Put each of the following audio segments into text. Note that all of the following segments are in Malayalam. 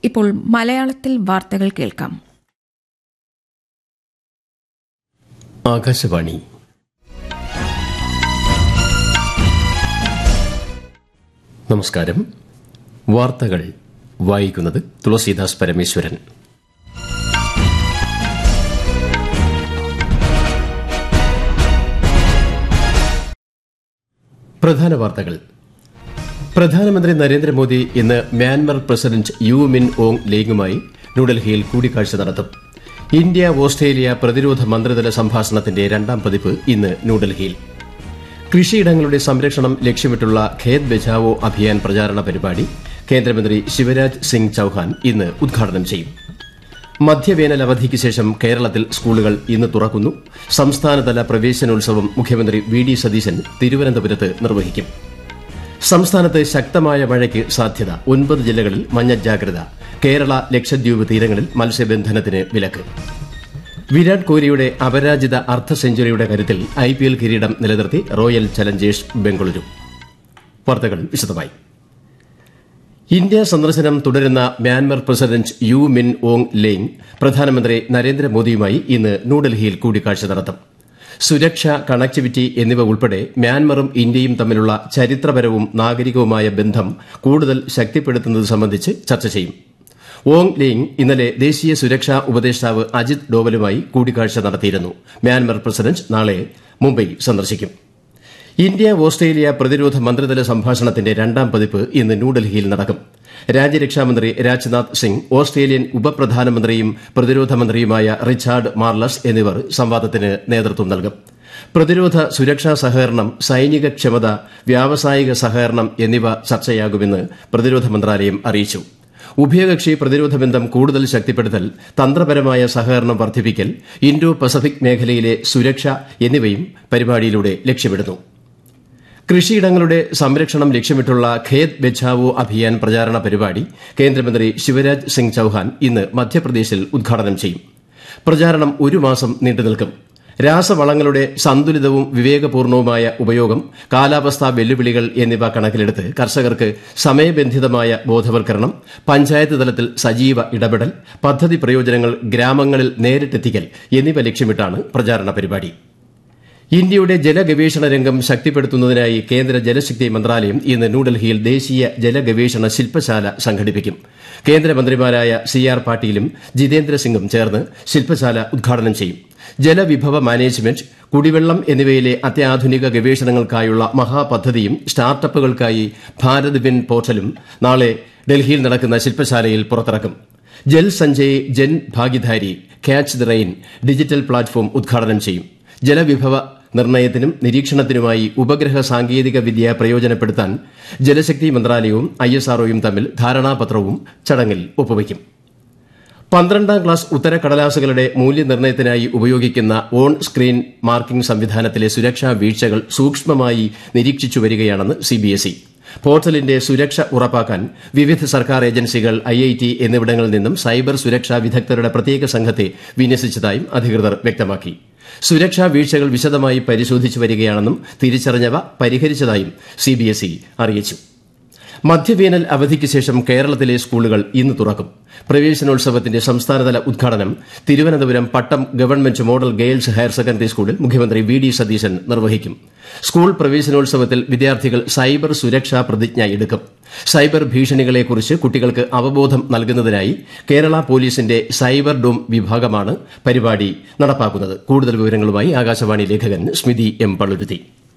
ഇപ്പോൾ മലയാളത്തിൽ വാർത്തകൾ കേൾക്കാം ആകാശവാണി നമസ്കാരം വാർത്തകൾ വായിക്കുന്നത് തുളസീദാസ് പരമേശ്വരൻ പ്രധാന വാർത്തകൾ പ്രധാനമന്ത്രി നരേന്ദ്രമോദി ഇന്ന് Myanmar president U Min Aung ലേങ്ങുമായി ന്യൂഡൽഹിയിൽ കൂടിക്കാഴ്ച നടത്തും ഇന്ത്യ ഓസ്ട്രേലിയ പ്രതിരോധ മന്ത്രിതല സംഭാഷണത്തിന്റെ രണ്ടാം പതിപ്പ് ഇന്ന് ന്യൂഡൽഹിയിൽ കൃഷിയിടങ്ങളുടെ സംരക്ഷണം ലക്ഷ്യമിട്ടുള്ള ഖേത് ബച്ചാവോ അഭിയാൻ പ്രചാരണ പരിപാടി കേന്ദ്രമന്ത്രി ശിവരാജ് സിംഗ് ചൌഹാൻ ഇന്ന് ഉദ്ഘാടനം ചെയ്യും മധ്യവേനൽ അവധിക്ക് ശേഷം കേരളത്തിൽ സ്കൂളുകൾ ഇന്ന് തുറക്കുന്നു സംസ്ഥാനതല പ്രവേശനോത്സവം മുഖ്യമന്ത്രി വി ഡി സതീശൻ തിരുവനന്തപുരത്ത് നിർവഹിക്കും സംസ്ഥാനത്ത് ശക്തമായ മഴയ്ക്ക് സാധ്യത ഒൻപത് ജില്ലകളിൽ മഞ്ഞ ജാഗ്രത കേരള ലക്ഷദ്വീപ് തീരങ്ങളിൽ മത്സ്യബന്ധനത്തിന് വിലക്ക് വിരാട് കോഹ്ലിയുടെ അപരാജിത അർദ്ധ സെഞ്ചുറിയുടെ കരുത്തിൽ ഐ പി എൽ കിരീടം നിലനിർത്തി റോയൽ ചലഞ്ചേഴ്സ് ബംഗളൂരു വാർത്തകൾ വിശദമായി ഇന്ത്യ സന്ദർശനം തുടരുന്ന Myanmar president U Min Aung Hlaing പ്രധാനമന്ത്രി നരേന്ദ്രമോദിയുമായി ഇന്ന് ന്യൂഡൽഹിയിൽ കൂടിക്കാഴ്ച നടത്തും സുരക്ഷ കണക്ടിവിറ്റി എന്നിവ ഉൾപ്പെടെ മ്യാൻമറും ഇന്ത്യയും തമ്മിലുള്ള ചരിത്രപരവും നാഗരികവുമായ ബന്ധം കൂടുതൽ ശക്തിപ്പെടുത്തുന്നത് സംബന്ധിച്ച് ചർച്ച ചെയ്യും ഓങ് ലെയ്ങ് ഇന്നലെ ദേശീയ സുരക്ഷാ ഉപദേഷ്ടാവ് അജിത് ഡോവലുമായി കൂടിക്കാഴ്ച നടത്തിയിരുന്നു മ്യാൻമർ പ്രസിഡന്റ് നാളെ മുംബൈ സന്ദർശിക്കും ഇന്ത്യ ഓസ്ട്രേലിയ പ്രതിരോധ മന്ത്രിതല സംഭാഷണത്തിന്റെ രണ്ടാം പതിപ്പ് ഇന്ന് ന്യൂഡൽഹിയിൽ നടക്കും രാജ്യരക്ഷാമന്ത്രി രാജ്നാഥ് സിംഗ് ഓസ്ട്രേലിയൻ ഉപപ്രധാനമന്ത്രിയും പ്രതിരോധ മന്ത്രിയുമായ റിച്ചാർഡ് മാർലസ് എന്നിവർ സംവാദത്തിന് നേതൃത്വം നൽകും പ്രതിരോധ സുരക്ഷാ സഹകരണം സൈനിക ക്ഷമത വ്യാവസായിക സഹകരണം എന്നിവ ചർച്ചയാകുമെന്ന് പ്രതിരോധ മന്ത്രാലയം അറിയിച്ചു ഉഭയകക്ഷി പ്രതിരോധ ബന്ധം കൂടുതൽ ശക്തിപ്പെടുത്തൽ തന്ത്രപരമായ സഹകരണം വർദ്ധിപ്പിക്കൽ ഇൻഡോ പസഫിക് മേഖലയിലെ സുരക്ഷ എന്നിവയും പരിപാടിയിലൂടെ ലക്ഷ്യമിടുന്നു കൃഷിയിടങ്ങളുടെ സംരക്ഷണം ലക്ഷ്യമിട്ടുള്ള ഖേത് ബച്ചാവോ അഭിയാൻ പ്രചാരണ പരിപാടി കേന്ദ്രമന്ത്രി ശിവരാജ് സിംഗ് ചൌഹാൻ ഇന്ന് മധ്യപ്രദേശിൽ ഉദ്ഘാടനം ചെയ്യും പ്രചാരണം ഒരു മാസം നീണ്ടുനിൽക്കും രാസവളങ്ങളുടെ സന്തുലിതവും വിവേകപൂർണവുമായ ഉപയോഗം കാലാവസ്ഥാ വെല്ലുവിളികൾ എന്നിവ കണക്കിലെടുത്ത് കർഷകർക്ക് സമയബന്ധിതമായ ബോധവൽക്കരണം പഞ്ചായത്ത് തലത്തിൽ സജീവ ഇടപെടൽ പദ്ധതി പ്രയോജനങ്ങൾ ഗ്രാമങ്ങളിൽ നേരിട്ടെത്തിക്കൽ എന്നിവ ലക്ഷ്യമിട്ടാണ് പ്രചാരണ പരിപാടി ഇന്ത്യയുടെ ജലഗവേഷണ രംഗം ശക്തിപ്പെടുത്തുന്നതിനായി കേന്ദ്ര ജലശക്തി മന്ത്രാലയം ഇന്ന് ന്യൂഡൽഹിയിൽ ദേശീയ ജലഗവേഷണ ശില്പശാല സംഘടിപ്പിക്കും കേന്ദ്രമന്ത്രിമാരായ സി ആർ പാട്ടീലും ജിതേന്ദ്ര സിംഗും ചേർന്ന് ശില്പശാല ഉദ്ഘാടനം ചെയ്യും ജലവിഭവ മാനേജ്മെന്റ് കുടിവെള്ളം എന്നിവയിലെ അത്യാധുനിക ഗവേഷണങ്ങൾക്കായുള്ള മഹാപദ്ധതിയും സ്റ്റാർട്ടപ്പുകൾക്കായി ഭാരത് വിൻ പോർട്ടലും നാളെ ഡൽഹിയിൽ നടക്കുന്ന ശില്പശാലയിൽ പുറത്തിറക്കും Jal Sanchay Jan Bhagidari catch the rain digital platform ഉദ്ഘാടനം ചെയ്യും ജലവിഭവ നിർണ്ണയത്തിനും നിരീക്ഷണത്തിനുമായി ഉപഗ്രഹ സാങ്കേതിക വിദ്യ പ്രയോജനപ്പെടുത്താൻ ജലശക്തി മന്ത്രാലയവും ഐഎസ്ആർഒയും തമ്മിൽ ധാരണാപത്രവും ചടങ്ങിൽ ഒപ്പുവയ്ക്കും പന്ത്രണ്ടാം ക്ലാസ് ഉത്തരക്കടലാസുകളുടെ മൂല്യനിർണ്ണയത്തിനായി ഉപയോഗിക്കുന്ന ഓൺ സ്ക്രീൻ മാർക്കിംഗ് സംവിധാനത്തിലെ സുരക്ഷാ വീഴ്ചകൾ സൂക്ഷ്മമായി നിരീക്ഷിച്ചു വരികയാണെന്ന് സിബിഎസ്ഇ പോർട്ടലിന്റെ സുരക്ഷ ഉറപ്പാക്കാൻ വിവിധ സർക്കാർ ഏജൻസികൾ ഐഐടി എന്നിവിടങ്ങളിൽ നിന്നും സൈബർ സുരക്ഷാ വിദഗ്ധരുടെ പ്രത്യേക സംഘത്തെ വിന്യസിച്ചതായും അധികൃതർ വ്യക്തമാക്കി സുരക്ഷാ വീഴ്ചകൾ വിശദമായി പരിശോധിച്ചു വരികയാണെന്നും തിരിച്ചറിഞ്ഞവ പരിഹരിച്ചതായും സിബിഎസ്ഇ അറിയിച്ചു മധ്യവേനൽ അവധിക്ക് ശേഷം കേരളത്തിലെ സ്കൂളുകൾ ഇന്ന് തുറക്കും പ്രവേശനോത്സവത്തിന്റെ സംസ്ഥാനതല ഉദ്ഘാടനം Thiruvananthapuram Pattom government model girls higher secondary സ്കൂളിൽ മുഖ്യമന്ത്രി വി ഡി സതീശൻ നിർവഹിക്കും സ്കൂൾ പ്രവേശനോത്സവത്തിൽ വിദ്യാർത്ഥികൾ സൈബർ സുരക്ഷാ പ്രതിജ്ഞ എടുക്കും സൈബർ ഭീഷണികളെക്കുറിച്ച് കുട്ടികൾക്ക് അവബോധം നൽകുന്നതിനായി കേരള പോലീസിന്റെ സൈബർ ഡോം വിഭാഗമാണ് പരിപാടി നടപ്പാക്കുന്നത് കൂടുതൽ വിവരങ്ങളുമായി ആകാശവാണി ലേഖകൻ സ്മിതി എം പള്ളുരുത്തി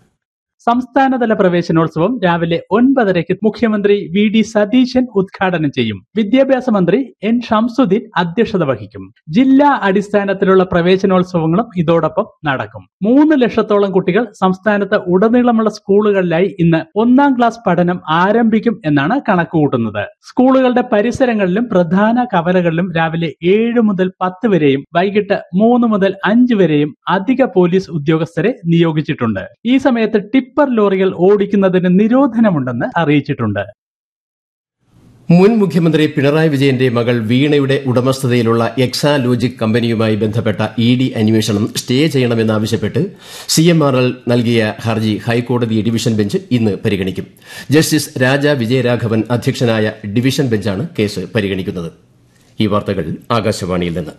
സംസ്ഥാനതല പ്രവേശനോത്സവം രാവിലെ ഒൻപതരയ്ക്ക് മുഖ്യമന്ത്രി വി ഡി സതീശൻ ഉദ്ഘാടനം ചെയ്യും വിദ്യാഭ്യാസ മന്ത്രി എൻ ഷംസുദ്ദീൻ അധ്യക്ഷത വഹിക്കും ജില്ലാ അടിസ്ഥാനത്തിലുള്ള പ്രവേശനോത്സവങ്ങളും ഇതോടൊപ്പം നടക്കും മൂന്ന് ലക്ഷത്തോളം കുട്ടികൾ സംസ്ഥാനത്ത് ഉടനീളമുള്ള സ്കൂളുകളിലായി ഇന്ന് ഒന്നാം ക്ലാസ് പഠനം ആരംഭിക്കും എന്നാണ് കണക്കുകൂട്ടുന്നത് സ്കൂളുകളുടെ പരിസരങ്ങളിലും പ്രധാന കവലകളിലും രാവിലെ ഏഴ് മുതൽ പത്ത് വരെയും വൈകിട്ട് മൂന്ന് മുതൽ അഞ്ച് വരെയും അധിക പോലീസ് ഉദ്യോഗസ്ഥരെ നിയോഗിച്ചിട്ടുണ്ട് ഈ സമയത്ത് ടിപ്പർ ലോറികൾ ഓടിക്കുന്നതിന് നിരോധനമുണ്ടെന്ന് അറിയിച്ചിട്ടുണ്ട് മുൻ മുഖ്യമന്ത്രി പിണറായി വിജയന്റെ മകൾ വീണയുടെ ഉടമസ്ഥതയിലുള്ള എക്സാലോജിക് കമ്പനിയുമായി ബന്ധപ്പെട്ട ഇ ഡി അന്വേഷണം സ്റ്റേ ചെയ്യണമെന്നാവശ്യപ്പെട്ട് സി എം ആർ എൽ നൽകിയ ഹർജി ഹൈക്കോടതി ഡിവിഷൻ ബെഞ്ച് ഇന്ന് പരിഗണിക്കും ജസ്റ്റിസ് രാജ വിജയരാഘവൻ അധ്യക്ഷനായ ഡിവിഷൻ ബെഞ്ചാണ് കേസ് പരിഗണിക്കുന്നത് ഈ വാർത്തകൾ ആകാശവാണിയിൽ നിന്ന്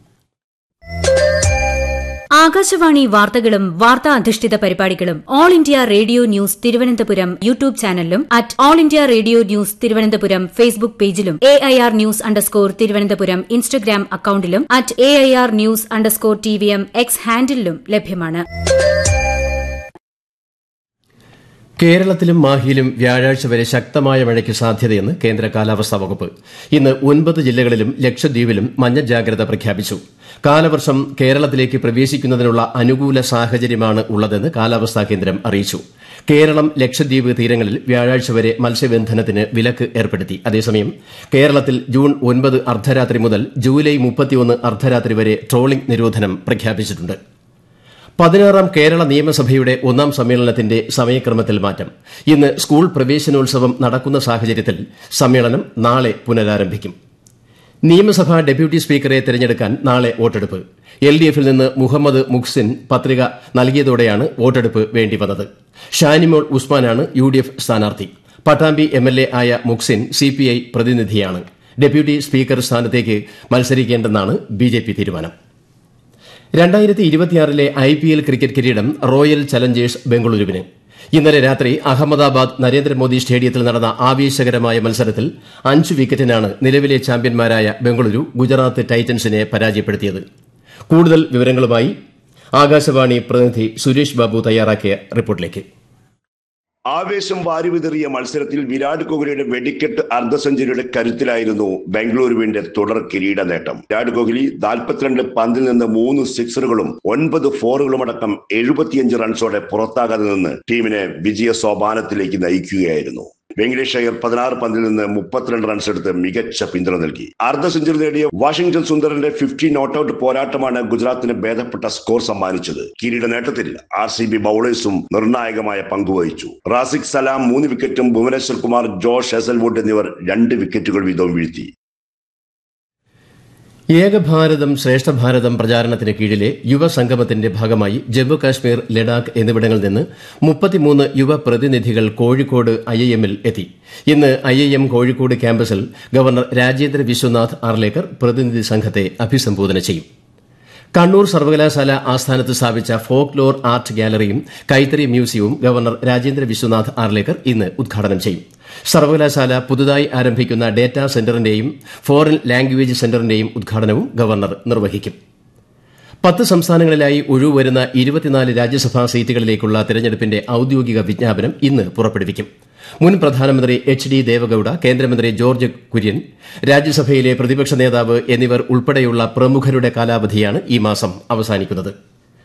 ആകാശവാണി വാർത്തകളും വാർത്താ അധിഷ്ഠിത പരിപാടികളും All India Radio news Thiruvananthapuram YouTube ചാനലിലും at All India Radio news Thiruvananthapuram Facebook പേജിലും A I R news underscore Thiruvananthapuram Instagram അക്കൌണ്ടിലും at A I R news underscore T V M X ഹാൻഡിലും ലഭ്യമാണ് കേരളത്തിലും മാഹിയിലും വ്യാഴാഴ്ച വരെ ശക്തമായ മഴയ്ക്ക് സാധ്യതയെന്ന് കേന്ദ്ര കാലാവസ്ഥാ വകുപ്പ് ഇന്ന് ഒൻപത് ജില്ലകളിലും ലക്ഷദ്വീപിലും മഞ്ഞ ജാഗ്രത പ്രഖ്യാപിച്ചു കാലവർഷം കേരളത്തിലേക്ക് പ്രവേശിക്കുന്നതിനുള്ള അനുകൂല സാഹചര്യമാണ് ഉള്ളതെന്ന് കാലാവസ്ഥാ കേന്ദ്രം അറിയിച്ചു കേരളം ലക്ഷദ്വീപ് തീരങ്ങളിൽ വ്യാഴാഴ്ച വരെ മത്സ്യബന്ധനത്തിന് വിലക്ക് ഏർപ്പെടുത്തി അതേസമയം കേരളത്തിൽ ജൂൺ ഒൻപത് അർദ്ധരാത്രി മുതൽ ജൂലൈ മുപ്പത്തിയൊന്ന് അർദ്ധരാത്രി വരെ ട്രോളിംഗ് നിരോധനം പ്രഖ്യാപിച്ചിട്ടുണ്ട് പതിനാറാം കേരള നിയമസഭയുടെ ഒന്നാം സമ്മേളനത്തിന്റെ സമയക്രമത്തിൽ മാറ്റം ഇന്ന് സ്കൂൾ പ്രവേശനോത്സവം നടക്കുന്ന സാഹചര്യത്തിൽ സമ്മേളനം നാളെ പുനരാരംഭിക്കും നിയമസഭാ ഡെപ്യൂട്ടി സ്പീക്കറെ തെരഞ്ഞെടുക്കാൻ നാളെ വോട്ടെടുപ്പ് എൽ ഡി എഫിൽ നിന്ന് മുഹമ്മദ് മുഹ്സിൻ പത്രിക നൽകിയതോടെയാണ് വോട്ടെടുപ്പ് വേണ്ടിവന്നത് ഷാനിമോൾ ഉസ്മാനാണ് യു ഡി എഫ് സ്ഥാനാർത്ഥി പട്ടാമ്പി എം എൽ എ ആയ മുഹ്സിൻ സി പി ഐ പ്രതിനിധിയാണ് ഡെപ്യൂട്ടി സ്പീക്കർ സ്ഥാനത്തേക്ക് മത്സരിക്കേണ്ടെന്നാണ് ബി ജെ പി തീരുമാനം രണ്ടായിരത്തി ഇരുപത്തിയാറിലെ ഐ പി എൽ ക്രിക്കറ്റ് കിരീടം റോയൽ ചലഞ്ചേഴ്സ് ബംഗളൂരുവിന് ഇന്നലെ രാത്രി അഹമ്മദാബാദ് നരേന്ദ്രമോദി സ്റ്റേഡിയത്തിൽ നടന്ന ആവേശകരമായ മത്സരത്തിൽ അഞ്ച് വിക്കറ്റിനാണ് നിലവിലെ ചാമ്പ്യന്മാരായ ബംഗളൂരു ഗുജറാത്ത് ടൈറ്റൻസിനെ പരാജയപ്പെടുത്തിയത് കൂടുതൽ വിവരങ്ങളുമായി ആകാശവാണി പ്രതിനിധി സുരേഷ് ബാബു തയ്യാറാക്കിയ റിപ്പോർട്ടിലേക്ക് ആവേശം വാരിവിതറിയ മത്സരത്തിൽ വിരാട് കോഹ്ലിയുടെ വെടിക്കെട്ട് അർദ്ധ സെഞ്ചുറിയുടെ കരുത്തിലായിരുന്നു ബംഗളൂരുവിന്റെ തുടർ കിരീട നേട്ടം വിരാട് കോഹ്ലി നാൽപ്പത്തിരണ്ട് പന്തിൽ നിന്ന് മൂന്ന് സിക്സറുകളും ഒൻപത് ഫോറുകളും അടക്കം എഴുപത്തിയഞ്ച് റൺസോടെ പുറത്താകാതെ നിന്ന് ടീമിനെ വിജയ സോപാനത്തിലേക്ക് നയിക്കുകയായിരുന്നു വെങ്കടേഷ് അയ്യർ പതിനാറ് പന്തിൽ നിന്ന് മുപ്പത്തിരണ്ട് റൺസ് എടുത്ത് മികച്ച പിന്തുണ നൽകി അർദ്ധ സെഞ്ചുറി നേടിയ വാഷിംഗ്ടൺ സുന്ദറിന്റെ ഫിഫ്റ്റി നോട്ട് ഔട്ട് പോരാട്ടമാണ് ഗുജറാത്തിന് ഭേദപ്പെട്ട സ്കോർ സമ്മാനിച്ചത് കിരീട നേട്ടത്തിൽ ആർ സി ബി ബൌളേഴ്സും നിർണായകമായ പങ്കുവഹിച്ചു റാസിഖ് സലാം മൂന്ന് വിക്കറ്റും ഭുവനേശ്വർ കുമാർ ജോഷ് ഹെസൽവുഡ് എന്നിവർ രണ്ട് വിക്കറ്റുകൾ വീതവും വീഴ്ത്തി ഏകഭാരതം ശ്രേഷ്ഠ ഭാരതം പ്രചാരണത്തിന് കീഴിലെ യുവസംഗമത്തിന്റെ ഭാഗമായി ജമ്മു കാശ്മീർ ലഡാക്ക് എന്നിവിടങ്ങളിൽ നിന്ന് മുപ്പത്തിമൂന്ന് യുവ പ്രതിനിധികൾ കോഴിക്കോട് ഐ ഐ എമ്മിൽ എത്തി ഇന്ന് ഐ ഐ എം കോഴിക്കോട് ക്യാമ്പസിൽ ഗവർണർ രാജേന്ദ്ര വിശ്വനാഥ് ആർലേക്കർ പ്രതിനിധി സംഘത്തെ അഭിസംബോധന ചെയ്യും കണ്ണൂർ സർവകലാശാല ആസ്ഥാനത്ത് സ്ഥാപിച്ച ഫോക്ക് ലോർ ആർട്ട് ഗാലറിയും കൈത്തറി മ്യൂസിയവും ഗവർണർ രാജേന്ദ്ര വിശ്വനാഥ് ആർലേക്കർ ഇന്ന് ഉദ്ഘാടനം ചെയ്യും സർവകലാശാല പുതുതായി ആരംഭിക്കുന്ന ഡേറ്റാ സെന്ററിന്റെയും ഫോറിൻ ലാംഗ്വേജ് സെന്ററിന്റെയും ഉദ്ഘാടനവും ഗവർണർ നിർവഹിക്കും പത്ത് സംസ്ഥാനങ്ങളിലായി ഒഴിവുവരുന്ന ഇരുപത്തിനാല് രാജ്യസഭാ സീറ്റുകളിലേക്കുള്ള തെരഞ്ഞെടുപ്പിന്റെ ഔദ്യോഗിക വിജ്ഞാപനം ഇന്ന് പുറപ്പെടുവിക്കും മുൻ പ്രധാനമന്ത്രി എച്ച് ഡി ദേവഗൌഡ കേന്ദ്രമന്ത്രി ജോർജ് കുര്യൻ രാജ്യസഭയിലെ പ്രതിപക്ഷ നേതാവ് എന്നിവർ ഉൾപ്പെടെയുള്ള പ്രമുഖരുടെ കാലാവധിയാണ് ഈ മാസം അവസാനിക്കുന്നത്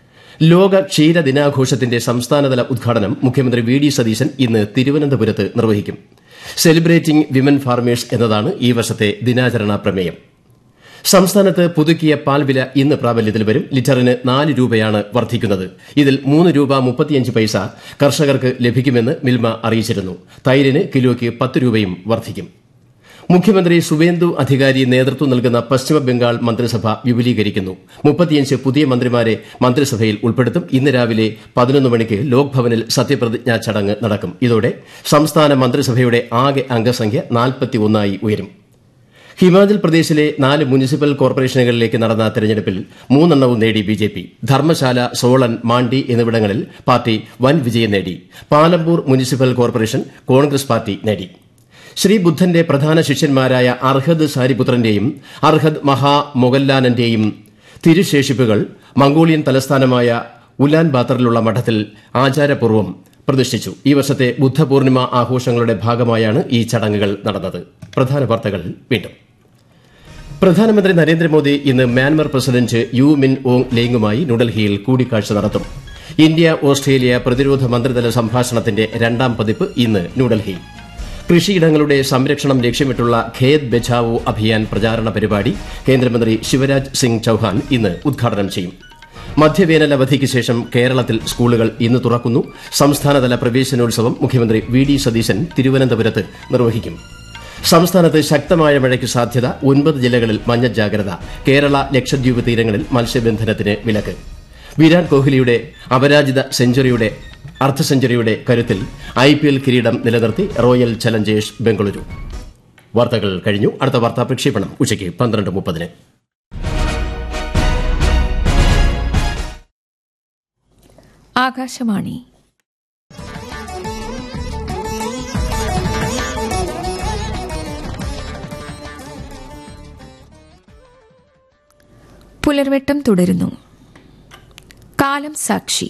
ലോക ക്ഷീര ദിനാഘോഷത്തിന്റെ സംസ്ഥാനതല ഉദ്ഘാടനം മുഖ്യമന്ത്രി വി ഡി സതീശൻ ഇന്ന് തിരുവനന്തപുരത്ത് നിർവഹിക്കും സെലിബ്രേറ്റിംഗ് വിമൻ ഫാർമേഴ്സ് എന്നതാണ് ഈ വർഷത്തെ ദിനാചരണ പ്രമേയം സംസ്ഥാനത്ത് പുതുക്കിയ പാൽ വില ഇന്ന് പ്രാബല്യത്തിൽ വരും ലിറ്ററിന് നാല് രൂപയാണ് വർദ്ധിക്കുന്നത് ഇതിൽ മൂന്ന് രൂപ മുപ്പത്തിയഞ്ച് പൈസ കർഷകർക്ക് ലഭിക്കുമെന്ന് മിൽമ അറിയിച്ചിരുന്നു തൈരിന് കിലോയ്ക്ക് പത്ത് രൂപയും വർദ്ധിക്കും മുഖ്യമന്ത്രി സുവേന്ദു അധികാരി നേതൃത്വം നൽകുന്ന പശ്ചിമബംഗാൾ മന്ത്രിസഭ വിപുലീകരിക്കുന്നു മുപ്പത്തിയഞ്ച് പുതിയ മന്ത്രിമാരെ മന്ത്രിസഭയിൽ ഉൾപ്പെടുത്തും ഇന്ന് രാവിലെ പതിനൊന്ന് മണിക്ക് ലോക്ഭവനിൽ സത്യപ്രതിജ്ഞാ ചടങ്ങ് നടക്കും ഇതോടെ സംസ്ഥാന മന്ത്രിസഭയുടെ ആകെ അംഗസംഖ്യ നാൽപ്പത്തിയൊന്നായി ഉയരും ഹിമാചൽ പ്രദേശിലെ നാല് മുനിസിപ്പൽ കോർപ്പറേഷനുകളിലേക്ക് നടന്ന തെരഞ്ഞെടുപ്പിൽ മൂന്നെണ്ണവും നേടി B J P Dharamshala Solan Mandi എന്നിവിടങ്ങളിൽ പാർട്ടി വൻ വിജയം നേടി Palampur municipal corporation Congress party നേടി ശ്രീബുദ്ധന്റെ പ്രധാന ശിഷ്യന്മാരായ അർഹദ് സാരിപുത്രന്റെയും അർഹദ് മഹാ മൊഗല്ലാനന്റെയും തിരുശേഷിപ്പുകൾ മംഗോളിയൻ തലസ്ഥാനമായ ഉലാൻ ബാത്തറിലുള്ള മഠത്തിൽ ആചാരപൂർവ്വം പ്രതിഷ്ഠിച്ചു ഈ വർഷത്തെ ബുദ്ധപൂർണിമ ആഘോഷങ്ങളുടെ ഭാഗമായാണ് ഈ ചടങ്ങുകൾ നടന്നത് പ്രധാന വാർത്തകൾ വീണ്ടും പ്രധാനമന്ത്രി നരേന്ദ്രമോദി ഇന്ന് Myanmar president U Min Aung ലേങ്ങുമായി ന്യൂഡൽഹിയിൽ കൂടിക്കാഴ്ച നടത്തും ഇന്ത്യ ഓസ്ട്രേലിയ പ്രതിരോധ മന്ത്രിതല സംഭാഷണത്തിന്റെ രണ്ടാം പതിപ്പ് ഇന്ന് ന്യൂഡൽഹിയിൽ കൃഷിയിടങ്ങളുടെ സംരക്ഷണം ലക്ഷ്യമിട്ടുള്ള ഖേത് ബെച്ചാവോ അഭിയാൻ പ്രചാരണ പരിപാടി കേന്ദ്രമന്ത്രി ശിവരാജ് സിംഗ് ചൌഹാൻ ഇന്ന് ഉദ്ഘാടനം ചെയ്യും മധ്യവേനൽ അവധിക്ക് ശേഷം കേരളത്തിൽ സ്കൂളുകൾ ഇന്ന് തുറക്കുന്നു സംസ്ഥാനതല പ്രവേശനോത്സവം മുഖ്യമന്ത്രി വി ഡി സതീശൻ തിരുവനന്തപുരത്ത് നിർവഹിക്കും സംസ്ഥാനത്ത് ശക്തമായ മഴയ്ക്ക് സാധ്യത ഒൻപത് ജില്ലകളിൽ മഞ്ഞ ജാഗ്രത കേരള ലക്ഷദ്വീപ് തീരങ്ങളിൽ മത്സ്യബന്ധനത്തിന് വിലക്ക് വിരാട് കോഹ്ലിയുടെ അപരാജിത സെഞ്ചുറിയുടെ അർദ്ധ സെഞ്ചുറിയുടെ കരുത്തിൽ ഐ പി എൽ കിരീടം നിലനിർത്തി റോയൽ ചലഞ്ചേഴ്സ് ബംഗളൂരു വാർത്തകൾ കഴിഞ്ഞു അടുത്ത വാർത്താ പ്രക്ഷേപണം ഉച്ചയ്ക്ക് പന്ത്രണ്ട് മുപ്പതിന് ആകാശവാണി പുലർവെട്ടം തുടരുന്നു കാലം സാക്ഷി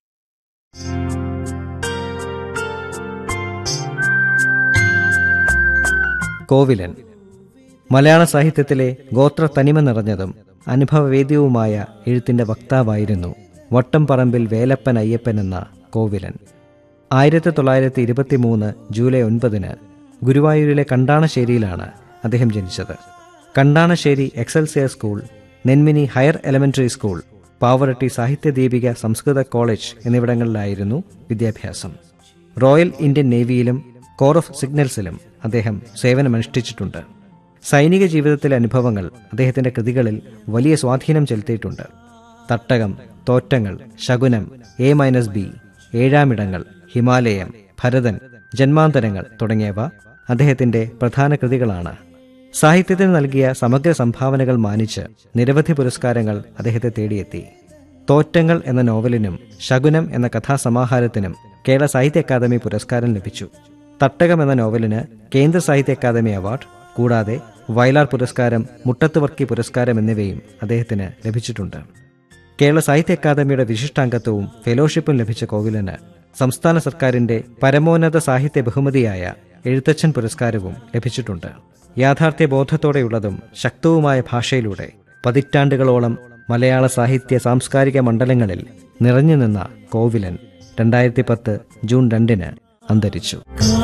കോവിലൻ മലയാള സാഹിത്യത്തിലെ ഗോത്ര തനിമ നിറഞ്ഞതും അനുഭവവേദ്യവുമായ എഴുത്തിന്റെ വക്താവായിരുന്നു വട്ടംപറമ്പിൽ വേലപ്പൻ അയ്യപ്പൻ എന്ന കോവിലൻ ആയിരത്തി തൊള്ളായിരത്തി ഇരുപത്തി മൂന്ന് ജൂലൈ ഒൻപതിന് ഗുരുവായൂരിലെ കണ്ടാണശ്ശേരിയിലാണ് അദ്ദേഹം ജനിച്ചത് Kandanassery Excelsior school Nenmini higher elementary school Pavaratti Sahithyadeepika സംസ്കൃത കോളേജ് എന്നിവിടങ്ങളിലായിരുന്നു വിദ്യാഭ്യാസം റോയൽ ഇന്ത്യൻ നേവിയിലും കോർ ഓഫ് സിഗ്നൽസിലും അദ്ദേഹം സേവനമനുഷ്ഠിച്ചിട്ടുണ്ട് സൈനിക ജീവിതത്തിലെ അനുഭവങ്ങൾ അദ്ദേഹത്തിന്റെ കൃതികളിൽ വലിയ സ്വാധീനം ചെലുത്തിയിട്ടുണ്ട് Thattakam Thottangal Shakunam A minus B Ezhamidangal Himalayam Bharathan Janmantharangal തുടങ്ങിയവ അദ്ദേഹത്തിന്റെ പ്രധാന കൃതികളാണ് സാഹിത്യത്തിന് നൽകിയ സമഗ്ര സംഭാവനകൾ മാനിച്ച് നിരവധി പുരസ്കാരങ്ങൾ അദ്ദേഹത്തെ തേടിയെത്തി തോറ്റങ്ങൾ എന്ന നോവലിനും ശകുനം എന്ന കഥാസമാഹാരത്തിനും കേരള സാഹിത്യ അക്കാദമി പുരസ്കാരം ലഭിച്ചു തട്ടകം എന്ന നോവലിന് കേന്ദ്ര സാഹിത്യ അക്കാദമി അവാർഡ് കൂടാതെ വയലാർ പുരസ്കാരം മുട്ടത്ത് വർക്കി പുരസ്കാരം എന്നിവയും അദ്ദേഹത്തിന് ലഭിച്ചിട്ടുണ്ട് കേരള സാഹിത്യ അക്കാദമിയുടെ വിശിഷ്ടാംഗത്വവും ഫെലോഷിപ്പും ലഭിച്ച കോവിലന് സംസ്ഥാന സർക്കാരിന്റെ പരമോന്നത സാഹിത്യ ബഹുമതിയായ എഴുത്തച്ഛൻ പുരസ്കാരവും ലഭിച്ചിട്ടുണ്ട് യാഥാർത്ഥ്യ ബോധത്തോടെയുള്ളതും ശക്തവുമായ ഭാഷയിലൂടെ പതിറ്റാണ്ടുകളോളം മലയാള സാഹിത്യ സാംസ്കാരിക മണ്ഡലങ്ങളിൽ നിറഞ്ഞു നിന്ന കോവിലൻ രണ്ടായിരത്തി പത്ത് ജൂൺ രണ്ടിന് അന്തരിച്ചു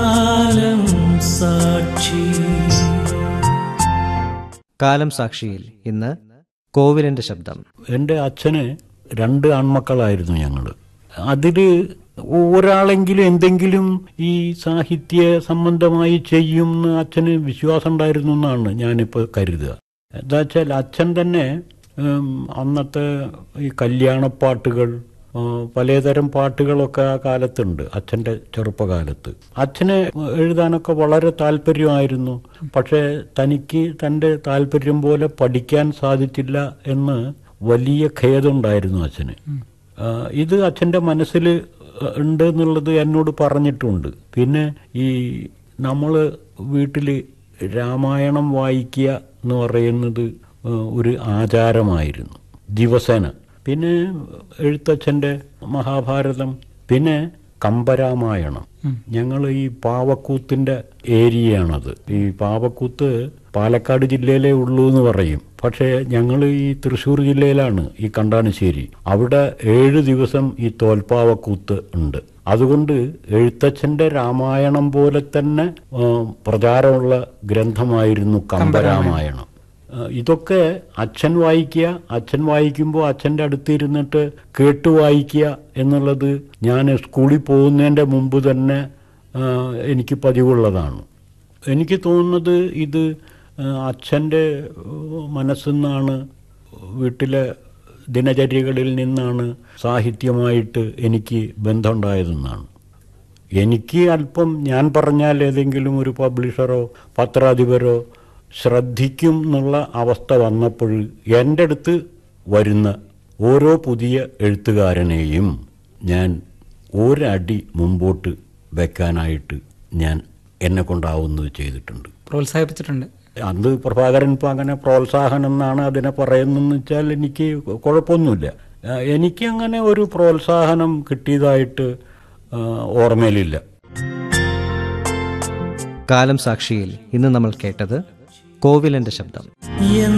കാലം സാക്ഷിയിൽ ഇന്ന് കോവിലന്റെ ശബ്ദം എൻ്റെ അച്ഛന് രണ്ട് ആൺമക്കളായിരുന്നു ഞങ്ങൾ അതിൽ ഒരാളെങ്കിലും എന്തെങ്കിലും ഈ സാഹിത്യ സംബന്ധമായി ചെയ്യും എന്ന് അച്ഛന് വിശ്വാസം ഉണ്ടായിരുന്നു എന്നാണ് ഞാനിപ്പോൾ കരുതുക എന്താ വെച്ചാൽ അച്ഛൻ തന്നെ ഉം, അന്നത്തെ ഈ കല്യാണപ്പാട്ടുകൾ ആ, പലതരം പാട്ടുകളൊക്കെ ആ കാലത്തുണ്ട് അച്ഛൻ്റെ ചെറുപ്പകാലത്ത് അച്ഛന് എഴുതാനൊക്കെ വളരെ താല്പര്യമായിരുന്നു പക്ഷേ തനിക്ക് തൻ്റെ താല്പര്യം പോലെ പഠിക്കാൻ സാധിച്ചില്ല എന്ന് വലിയ ഖേദമുണ്ടായിരുന്നു അച്ഛന് ആ, ഇത് അച്ഛൻ്റെ മനസ്സിൽ ഉണ്ട് എന്നുള്ളത് എന്നോട് പറഞ്ഞിട്ടുണ്ട് പിന്നെ ഈ നമ്മൾ വീട്ടിൽ രാമായണം വായിക്കുക എന്ന് പറയുന്നത് ആ, ഒരു ആചാരമായിരുന്നു ദിവസേന പിന്നെ എഴുത്തച്ഛൻ്റെ മഹാഭാരതം പിന്നെ കമ്പരാമായണം ഞങ്ങൾ ഈ പാവക്കൂത്തിന്റെ ഏരിയയാണത് ഈ പാവക്കൂത്ത് പാലക്കാട് ജില്ലയിലേ ഉള്ളൂ എന്ന് പറയും പക്ഷേ ഞങ്ങൾ ഈ തൃശ്ശൂർ ജില്ലയിലാണ് ഈ കണ്ടാണശ്ശേരി അവിടെ ഏഴ് ദിവസം ഈ തോൽപ്പാവക്കൂത്ത് ഉണ്ട് അതുകൊണ്ട് എഴുത്തച്ഛന്റെ രാമായണം പോലെ തന്നെ ആ, പ്രചാരമുള്ള ഗ്രന്ഥമായിരുന്നു കമ്പരാമായണം ആ, ഇതൊക്കെ അച്ഛൻ വായിക്കുക അച്ഛൻ വായിക്കുമ്പോൾ അച്ഛൻ്റെ അടുത്ത് ഇരുന്നിട്ട് കേട്ട് വായിക്കുക എന്നുള്ളത് ഞാൻ സ്കൂളിൽ പോകുന്നതിൻ്റെ മുമ്പ് തന്നെ ആ, എനിക്ക് പതിവുള്ളതാണ് എനിക്ക് തോന്നുന്നത് ഇത് അച്ഛൻ്റെ മനസ്സിൽ നിന്നാണ് വീട്ടിലെ ദിനചര്യകളിൽ നിന്നാണ് സാഹിത്യമായിട്ട് എനിക്ക് ബന്ധമുണ്ടായതെന്നാണ് എനിക്ക് അല്പം ഞാൻ പറഞ്ഞാൽ ഏതെങ്കിലും ഒരു പബ്ലിഷറോ പത്രാധിപരോ ശ്രദ്ധിക്കും എന്നുള്ള അവസ്ഥ വന്നപ്പോൾ എൻ്റെ അടുത്ത് വരുന്ന ഓരോ പുതിയ എഴുത്തുകാരനെയും ഞാൻ ഒരടി മുമ്പോട്ട് വെക്കാനായിട്ട് ഞാൻ എന്നെ കൊണ്ടാവുന്നത് ചെയ്തിട്ടുണ്ട് പ്രോത്സാഹിപ്പിച്ചിട്ടുണ്ട് അന്ന് പ്രഭാകരൻ ഇപ്പം അങ്ങനെ പ്രോത്സാഹനം എന്നാണ് അതിനെ പറയുന്നതെന്ന് വെച്ചാൽ എനിക്ക് കുഴപ്പമൊന്നുമില്ല ആ, എനിക്കങ്ങനെ ഒരു പ്രോത്സാഹനം കിട്ടിയതായിട്ട് ആ, ഓർമ്മയിലില്ല കാലം സാക്ഷിയിൽ ഇന്ന് നമ്മൾ കേട്ടത് കോവിലന്റെ ശബ്ദം